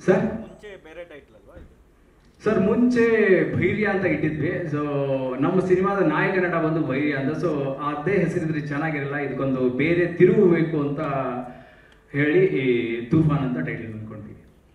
sir ಮುಂಚೆ ಬೇರೆ title ಅಲ್ವಾ ಇದು ಸರ್ ಮುಂಚೆ ಭೈರ್ಯ ಅಂತ ಇಟ್ಟಿದ್ವಿ ಸೊ ನಮ್ಮ ಸಿನಿಮಾದ ನಾಯಕ ನಟ ಬಂದು ಭೈರ್ಯ ಅಂತ ಸೊ ಅದೇ ಹೆಸರಿದ್ರೆ ಚೆನ್ನಾಗಿರಲ್ಲ ಇದಕ್ಕೊಂದು ಬೇರೆ ತಿರುವು ಬೇಕು ಅಂತ ಹೇಳಿ ಈ ತೂಫಾನ್ ಅಂತ ಟೈಟಲ್ ಅಂದ್ಕೊಂಡ್ವಿ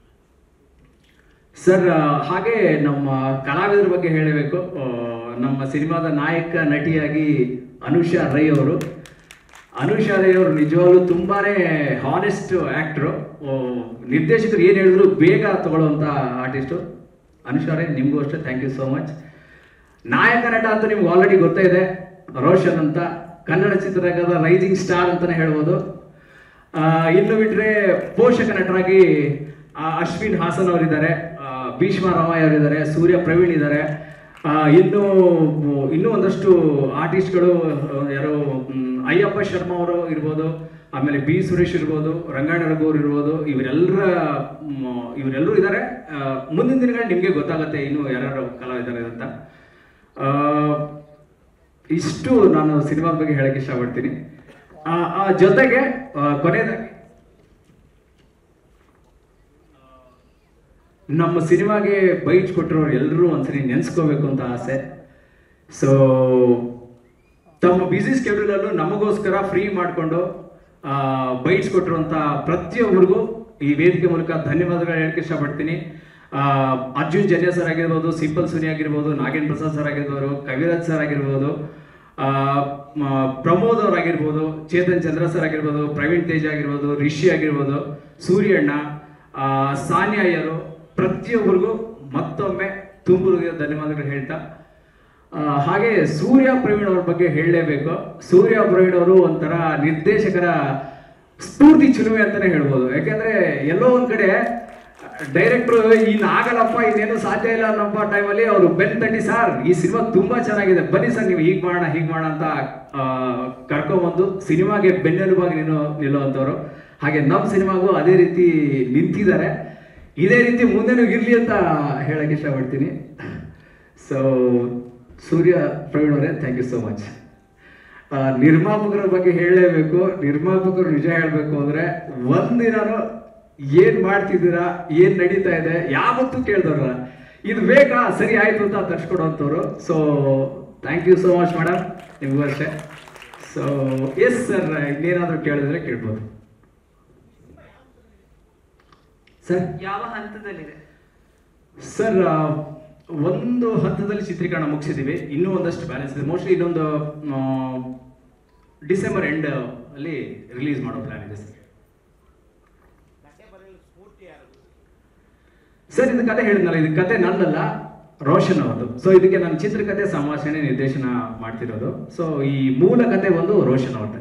ಸರ್ ಆ, ಹಾಗೆ ನಮ್ಮ ಕಲಾವಿದರ ಬಗ್ಗೆ ಹೇಳಬೇಕು ಆ, ನಮ್ಮ ಸಿನಿಮಾದ ನಾಯಕ ನಟಿಯಾಗಿ ಅನುಷಾ ರೈ ಅವರು ಅನುಷಾ ರೈ ಅವರು ನಿಜವಾಗ್ಲೂ ತುಂಬಾನೇ ಹಾನೆಸ್ಟ್ ಆಕ್ಟ್ರು ನಿರ್ದೇಶಕರು ಏನು ಹೇಳಿದ್ರು ಬೇಗ ತಗೊಳ್ಳುವಂಥ ಆರ್ಟಿಸ್ಟು ಅನುಷಾ ರೈ ನಿಮಗೂ ಅಷ್ಟೇ ಥ್ಯಾಂಕ್ ಯು ಸೋ ಮಚ್ ನಾಯಕ ನಟ ಅಂತ ನಿಮ್ಗೆ ಆಲ್ರೆಡಿ ಗೊತ್ತೇ ಇದೆ ರೋಷನ್ ಅಂತ ಕನ್ನಡ ಚಿತ್ರರಂಗದ ರೈಸಿಂಗ್ ಸ್ಟಾರ್ ಅಂತಾನೆ ಹೇಳ್ಬೋದು ಆ, ಇನ್ನು ಬಿಟ್ರೆ ಪೋಷಕ ನಟರಾಗಿ ಆ, ಅಶ್ವಿನ್ ಹಾಸನ್ ಅವರಿದ್ದಾರೆ ಆ, ಭೀಷ್ಮ ರಾಮಯ್ಯ ಅವರಿದ್ದಾರೆ ಸೂರ್ಯ ಪ್ರವೀಣ್ ಇದ್ದಾರೆ ಆ, ಇನ್ನು ಇನ್ನೂ ಒಂದಷ್ಟು ಆರ್ಟಿಸ್ಟ್ಗಳು ಆ, ಯಾರು ಮ್, ಅಯ್ಯಪ್ಪ ಶರ್ಮಾ ಅವರು ಇರ್ಬೋದು ಆಮೇಲೆ ಬಿ ಸುರೇಶ್ ಇರ್ಬೋದು ರಂಗಾಯಣ ರಘುವರು ಇರ್ಬೋದು ಇವರೆಲ್ಲರ ಮ್, ಇವರೆಲ್ಲರೂ ಇದ್ದಾರೆ ಆ, ಮುಂದಿನ ದಿನಗಳು ನಿಮಗೆ ಗೊತ್ತಾಗುತ್ತೆ ಇನ್ನು ಯಾರ್ಯಾರು ಕಲಾವಿದ್ದಾರೆ ಅಂತ ಆ, ಇಷ್ಟು ನಾನು ಸಿನಿಮಾದ ಬಗ್ಗೆ ಹೇಳಕ್ಕೆ ಇಷ್ಟಪಡ್ತೀನಿ ಆ, ಆ ಜೊತೆಗೆ ಆ, ಕೊನೆಯದಾಗಿ ನಮ್ಮ ಸಿನಿಮಾಗೆ ಬೈಟ್ ಕೊಟ್ಟಿರೋರು ಎಲ್ಲರೂ ಒಂದ್ಸರಿ ನೆನೆಸ್ಕೋಬೇಕು ಅಂತ ಆಸೆ ಸೊ ತಮ್ಮ ಬ್ಯುಸಿ ಸ್ಕೆಡ್ಯೂಲಲ್ಲೂ ನಮಗೋಸ್ಕರ ಫ್ರೀ ಮಾಡಿಕೊಂಡು ಬೈಟ್ಸ್ ಕೊಟ್ಟಿರುವಂಥ ಪ್ರತಿಯೊಬ್ಬರಿಗೂ ಈ ವೇದಿಕೆ ಮೂಲಕ ಧನ್ಯವಾದಗಳು ಹೇಳಕ್ಕೆ ಇಷ್ಟಪಡ್ತೀನಿ ಆ, ಅರ್ಜುನ್ ಜನ್ಯ ಸರ್ ಆಗಿರ್ಬೋದು ಸಿಂಪಲ್ ಸುನಿ ಆಗಿರ್ಬೋದು ನಾಗೇಂದ್ರ ಪ್ರಸಾದ್ ಸರ್ ಆಗಿರ್ಬೋದು ಕವಿರಾಜ್ ಸರ್ ಆಗಿರ್ಬೋದು ಆ, ಮ- ಪ್ರಮೋದ್ ಅವ್ರು ಆಗಿರ್ಬೋದು ಚೇತನ್ ಚಂದ್ರ ಸರ್ ಆಗಿರ್ಬೋದು ಪ್ರವೀಣ್ ತೇಜ್ ಆಗಿರ್ಬೋದು ರಿಷಿ ಆಗಿರ್ಬೋದು ಸೂರ್ಯಣ್ಣ ಆ, ಸಾನ್ಯ ಅಯ್ಯರು ಪ್ರತಿಯೊಬ್ಬರಿಗೂ ಮತ್ತೊಮ್ಮೆ ತುಂಬ ಧನ್ಯವಾದಗಳು ಹೇಳ್ತಾ ಆ, ಹಾಗೆ ಸೂರ್ಯ ಪ್ರವೀಣ್ ಅವ್ರ ಬಗ್ಗೆ ಹೇಳಲೇಬೇಕು ಸೂರ್ಯ ಪ್ರವೀಣ್ ಅವರು ಒಂಥರ ನಿರ್ದೇಶಕರ ಸ್ಫೂರ್ತಿ ಚಿಲುಮೆ ಅಂತಾನೆ ಹೇಳ್ಬೋದು ಯಾಕಂದ್ರೆ ಎಲ್ಲೋ ಒಂದ್ ಕಡೆ ಡೈರೆಕ್ಟ್ರು ಇನ್ನು ಆಗಲ್ಲಪ್ಪ ಇನ್ನೇನು ಸಾಧ್ಯ ಇಲ್ಲ ಅನ್ನೋಪ್ಪ ಟೈಮಲ್ಲಿ ಅವರು ಬೆನ್ ತಟ್ಟಿ ಸರ್ ಈ ಸಿನಿಮಾ ತುಂಬಾ ಚೆನ್ನಾಗಿದೆ ಬನ್ನಿ ಸರ್ ನೀವು ಹೀಗೆ ಮಾಡೋಣ ಹೀಗೆ ಮಾಡೋಣ ಅಂತ ಆ, ಕರ್ಕೊಂಬಂದು ಸಿನಿಮಾಗೆ ಬೆನ್ನೆಲುಬಾಗಿ ನಿಲ್ಲೋ ನಿಲ್ಲುವಂಥವ್ರು ಹಾಗೆ ನಮ್ಮ ಸಿನಿಮಾಗೂ ಅದೇ ರೀತಿ ನಿಂತಿದ್ದಾರೆ ಇದೇ ರೀತಿ ಮುಂದೆನೂ ಇರಲಿ ಅಂತ ಹೇಳಕ್ ಇಷ್ಟಪಡ್ತೀನಿ ಸೊ ಸೂರ್ಯ ಪ್ರವೀಣ್ ಅವರೇ ಥ್ಯಾಂಕ್ ಯು ಸೋ ಮಚ್ ನಿರ್ಮಾಪಕರ ಬಗ್ಗೆ ಹೇಳಲೇಬೇಕು ನಿರ್ಮಾಪಕರು ನಿಜ ಹೇಳಬೇಕು ಅಂದ್ರೆ ಒಂದಿನಾನು ಏನ್ ಮಾಡ್ತಿದ್ದೀರಾ ಏನ್ ನಡೀತಾ ಇದೆ ಯಾವತ್ತೂ ಕೇಳ್ದವ್ರ ಇದು ಬೇಕಾ ಸರಿ ಆಯ್ತು ಅಂತ ತರ್ಸ್ಕೊಡೋಂಥವ್ರು so thank you so much madam ನಿಮಗೂ ಅಷ್ಟೇ ಸೊ ಎಸ್ ಸರ್ ಇನ್ನೇನಾದರೂ ಕೇಳಿದ್ರೆ ಕೇಳ್ಬೋದು ಸರ್ ಯಾವ ಹಂತದಲ್ಲಿದೆ ಸರ್ ಆ, ಒಂದು ಹಂತದಲ್ಲಿ ಚಿತ್ರೀಕರಣ ಮುಗಿಸಿದ್ದೀವಿ ಇನ್ನೂ ಒಂದಷ್ಟು ಬ್ಯಾಲೆನ್ಸ್ ಇದೆ ಮೋಸ್ಟ್ಲಿ ಇನ್ನೊಂದು ಆ, ಡಿಸೆಂಬರ್ ಎಂಡ್ ಅಲ್ಲಿ ರಿಲೀಸ್ ಮಾಡೋ ಪ್ಲಾನ್ ಇದೆ ಸರ್ ಸರ್ ಇದು ಕತೆ ಹೇಳಿದ್ನಲ್ಲ ಇದು ಕತೆ ನನ್ನಲ್ಲ ರೋಷನ್ ಅವರದು ಸೊ ಇದಕ್ಕೆ ನಾನು ಚಿತ್ರಕಥೆ ಸಂಭಾಷಣೆ ನಿರ್ದೇಶನ ಮಾಡ್ತಿರೋದು ಸೊ ಈ ಮೂಲ ಕತೆ ಒಂದು ರೋಷನ್ ಅವ್ರದ್ದೆ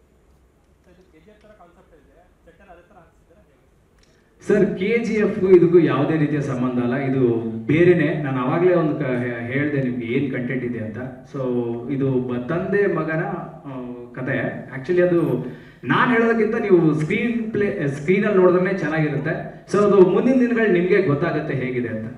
ಸರ್ ಕೆ ಜಿ ಎಫ್ಗೂ ಇದಕ್ಕೂ ಯಾವುದೇ ರೀತಿಯ ಸಂಬಂಧ ಅಲ್ಲ ಇದು ಬೇರೆನೆ ನಾನು ಅವಾಗಲೇ ಒಂದು ಕ ಹೇಳಿದೆ ನಿಮ್ಗೆ ಏನು ಕಂಟೆಂಟ್ ಇದೆ ಅಂತ ಸೊ ಇದು ಬ- ತಂದೆ ಮಗನ ಆ, ಕತೆ ಆ್ಯಕ್ಚುಲಿ ಅದು ನಾನು ಹೇಳೋದಕ್ಕಿಂತ ನೀವು ಸ್ಕ್ರೀನ್ ಪ್ಲೇ ಸ್ಕ್ರೀನಲ್ಲಿ ನೋಡಿದ್ರೆ ಚೆನ್ನಾಗಿರುತ್ತೆ ಸೊ ಅದು ಮುಂದಿನ ದಿನಗಳು ನಿಮಗೆ ಗೊತ್ತಾಗುತ್ತೆ ಹೇಗಿದೆ ಅಂತ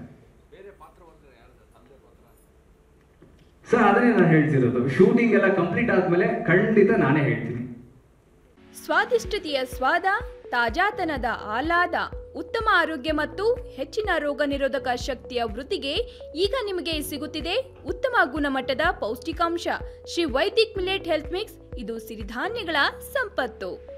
ಸರ್ ಅದನ್ನೇ ನಾನು ಹೇಳ್ತಿರೋದು ಶೂಟಿಂಗ್ ಎಲ್ಲ ಕಂಪ್ಲೀಟ್ ಆದಮೇಲೆ ಖಂಡಿತ ನಾನೇ ಹೇಳ್ತೀನಿ ಸ್ವಾದಿಷ್ಟತೆಯ ಸ್ವಾದ ತಾಜಾತನದ ಆಹ್ಲಾದ ಉತ್ತಮ ಆರೋಗ್ಯ ಮತ್ತು ಹೆಚ್ಚಿನ ರೋಗ ನಿರೋಧಕ ಶಕ್ತಿಯ ವೃತ್ತಿಗೆ ಈಗ ನಿಮಗೆ ಸಿಗುತ್ತಿದೆ ಉತ್ತಮ ಗುಣಮಟ್ಟದ ಪೌಷ್ಟಿಕಾಂಶ Shri Vaidik millet health mix ಇದು ಸಿರಿಧಾನ್ಯಗಳ ಸಂಪತ್ತು